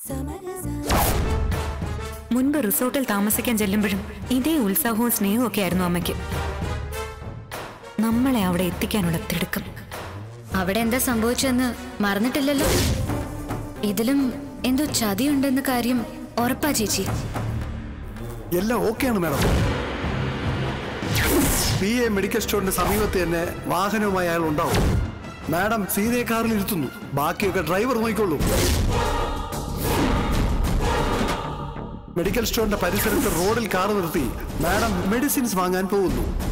മുൻപ് റിസോർട്ടിൽ താമസിക്കാൻ ചെല്ലുമ്പോഴും ഇതേ ഉത്സാഹവും സ്നേഹവും ഒക്കെ ആയിരുന്നു അമ്മയ്ക്ക് നമ്മളെ അവിടെ എത്തിക്കാനുള്ള തിടുക്കം അവിടെ എന്താ സംഭവിച്ചെന്ന് മറന്നിട്ടില്ലല്ലോ ഇതിലും എന്തോ ചതിയുണ്ടെന്ന കാര്യം ഉറപ്പാ ചേച്ചി എല്ലാം ഓക്കെയാണ് മാഡം പി എ മെഡിക്കൽ സ്റ്റോറിന്റെ സമീപത്ത് തന്നെ വാഹനവുമായി അയാൾ ഉണ്ടാവും മാഡം സീതയെ കാറിൽ ഇരുത്തുന്നു ബാക്കിയൊക്കെ ഡ്രൈവർ നോക്കിക്കൊള്ളൂ മെഡിക്കൽ സ്റ്റോറിന്റെ പരിസരത്ത് റോഡിൽ കാർ നിർത്തി മാഡം മെഡിസിൻസ് വാങ്ങാൻ പോകുന്നു